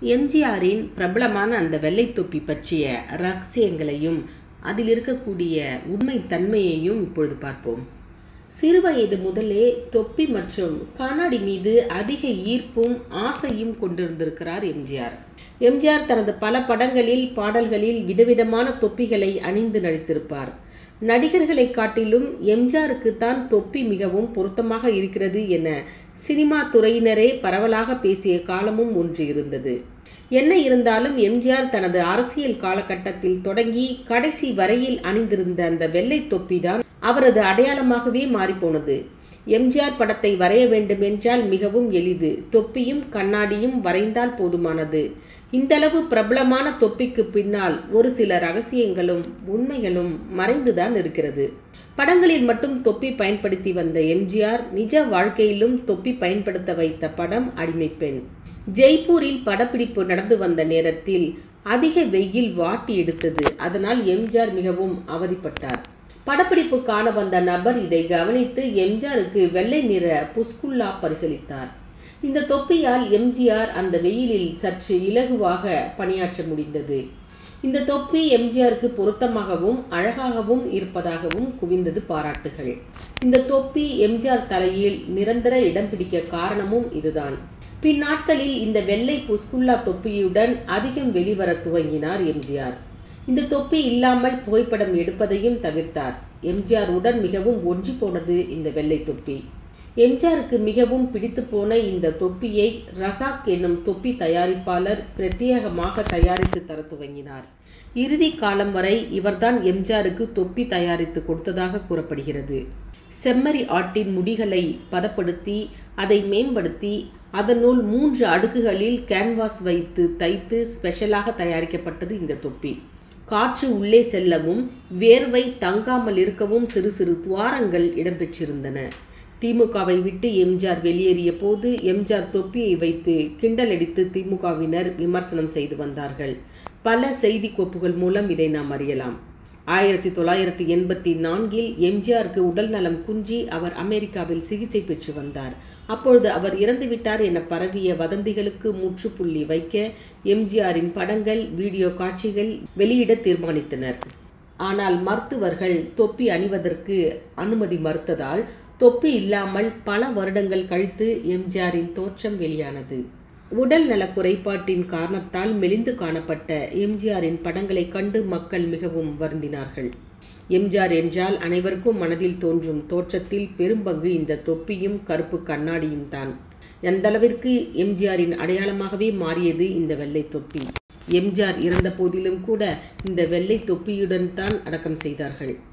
எம்ஜிஆரின் பிரபலமான அந்த வெள்ளை தொப்பி பற்றிய ரகசியங்களையும் அதில் இருக்கக்கூடிய உண்மை தன்மையையும் இப்பொழுது பார்ப்போம் சிறுவயது முதலே தொப்பி மற்றும் கண்ணாடி மீது அதிக ஈர்ப்பும் ஆசையும் கொண்டிருந்திருக்கிறார் எம்ஜிஆர் எம்ஜிஆர் தனது பல படங்களில் பாடல்களில் விதவிதமான தொப்பிகளை அணிந்து நடித்திருப்பார் நடிகர்களை காட்டிலும் எம்ஜிஆருக்கு தான் தொப்பி மிகவும் பொருத்தமாக இருக்கிறது என சினிமா துறையினரே பரவலாக பேசிய காலமும் ஒன்று இருந்தது என்ன இருந்தாலும் எம்ஜிஆர் தனது அரசியல் காலகட்டத்தில் தொடங்கி கடைசி வரையில் அணிந்திருந்த அந்த வெள்ளை தொப்பிதான் அவரது அடையாளமாகவே மாறிப்போனது எம்ஜிஆர் படத்தை வரைய வேண்டுமென்றால் மிகவும் எளிது தொப்பியும் கண்ணாடியும் வரைந்தால் போதுமானது இந்தளவு பிரபலமான தொப்பிக்கு பின்னால் ஒரு சில ரகசியங்களும் உண்மைகளும் மறைந்துதான் இருக்கிறது படங்களில் மட்டும் தொப்பி பயன்படுத்தி வந்த எம்ஜிஆர் நிஜ வாழ்க்கையிலும் தொப்பி பயன்படுத்த வைத்த படம் அடிமைப்பெண் ஜெய்ப்பூரில் படப்பிடிப்பு நடந்து வந்த நேரத்தில் அதிக வெயில் வாட்டி எடுத்தது அதனால் எம்ஜிஆர் மிகவும் அவதிப்பட்டார் படப்பிடிப்பு காண வந்த நபர் இதை கவனித்து எம்ஜிஆருக்கு வெள்ளை நிற புஸ்குல்லா பரிசளித்தார் இந்த தொப்பியால் எம்ஜிஆர் அந்த வெயிலில் சற்று இலகுவாக பணியாற்ற முடிந்தது இந்த தொப்பி எம்ஜிஆருக்கு பொருத்தமாகவும் அழகாகவும் இருப்பதாகவும் குவிந்தது பாராட்டுகள் இந்த தொப்பி எம்ஜிஆர் தலையில் நிரந்தர இடம் பிடிக்க காரணமும் இதுதான் பின்னாட்களில் இந்த வெள்ளை புஸ்குல்லா தொப்பியுடன் அதிகம் வெளிவர துவங்கினார் எம்ஜிஆர் இந்த தொப்பி இல்லாமல் புகைப்படம் எடுப்பதையும் தவிர்த்தார் எம்ஜிஆர் உடன் மிகவும் ஒன்றி போனது இந்த வெள்ளை தொப்பி எம்ஜிஆருக்கு மிகவும் பிடித்து போன இந்த தொப்பியை ரசாக் என்னும் தொப்பி தயாரிப்பாளர் பிரத்யேகமாக தயாரித்து தர துவங்கினார் இறுதி காலம் வரை இவர்தான் எம்ஜிஆருக்கு தொப்பி தயாரித்து கொடுத்ததாக கூறப்படுகிறது செம்மறி ஆட்டின் முடிகளை பதப்படுத்தி அதை மேம்படுத்தி அதனுள் மூன்று அடுக்குகளில் கேன்வாஸ் வைத்து தைத்து ஸ்பெஷலாக தயாரிக்கப்பட்டது இந்த தொப்பி காற்று உள்ளே செல்லவும் வேர்வை தங்காமல் இருக்கவும் சிறு சிறு துவாரங்கள் இடம்பெற்றிருந்தன திமுகவை விட்டு எம்ஜிஆர் வெளியேறிய போது எம்ஜிஆர் தொப்பியை வைத்து கிண்டல் அடித்து திமுகவினர் விமர்சனம் செய்து வந்தார்கள் பல செய்தி கோப்புகள் மூலம் இதை நாம் அறியலாம் ஆயிரத்தி தொள்ளாயிரத்தி எண்பத்தி நான்கில் எம்ஜிஆருக்கு உடல் நலம் குன்றி அவர் அமெரிக்காவில் சிகிச்சை பெற்று வந்தார் அப்பொழுது அவர் இறந்துவிட்டார் என பரவிய வதந்திகளுக்கு முற்றுப்புள்ளி வைக்க எம்ஜிஆரின் படங்கள் வீடியோ காட்சிகள் வெளியிட தீர்மானித்தனர் ஆனால் மருத்துவர்கள் தொப்பி அணிவதற்கு அனுமதி மறுத்ததால் தொப்பி இல்லாமல் பல வருடங்கள் கழித்து எம்ஜிஆரின் தோற்றம் வெளியானது உடல் நல குறைபாட்டின் காரணத்தால் மெலிந்து காணப்பட்ட எம்ஜிஆரின் படங்களை கண்டு மக்கள் மிகவும் வருந்தினார்கள் எம்ஜிஆர் என்றால் அனைவருக்கும் மனதில் தோன்றும் தோற்றத்தில் பெரும்பங்கு இந்த தொப்பியும் கருப்பு கண்ணாடியும் தான் எந்தளவிற்கு எம்ஜிஆரின் அடையாளமாகவே மாறியது இந்த வெள்ளை தொப்பி எம்ஜிஆர் இறந்த போதிலும் கூட இந்த வெள்ளை தொப்பியுடன் தான் அடக்கம் செய்தார்கள்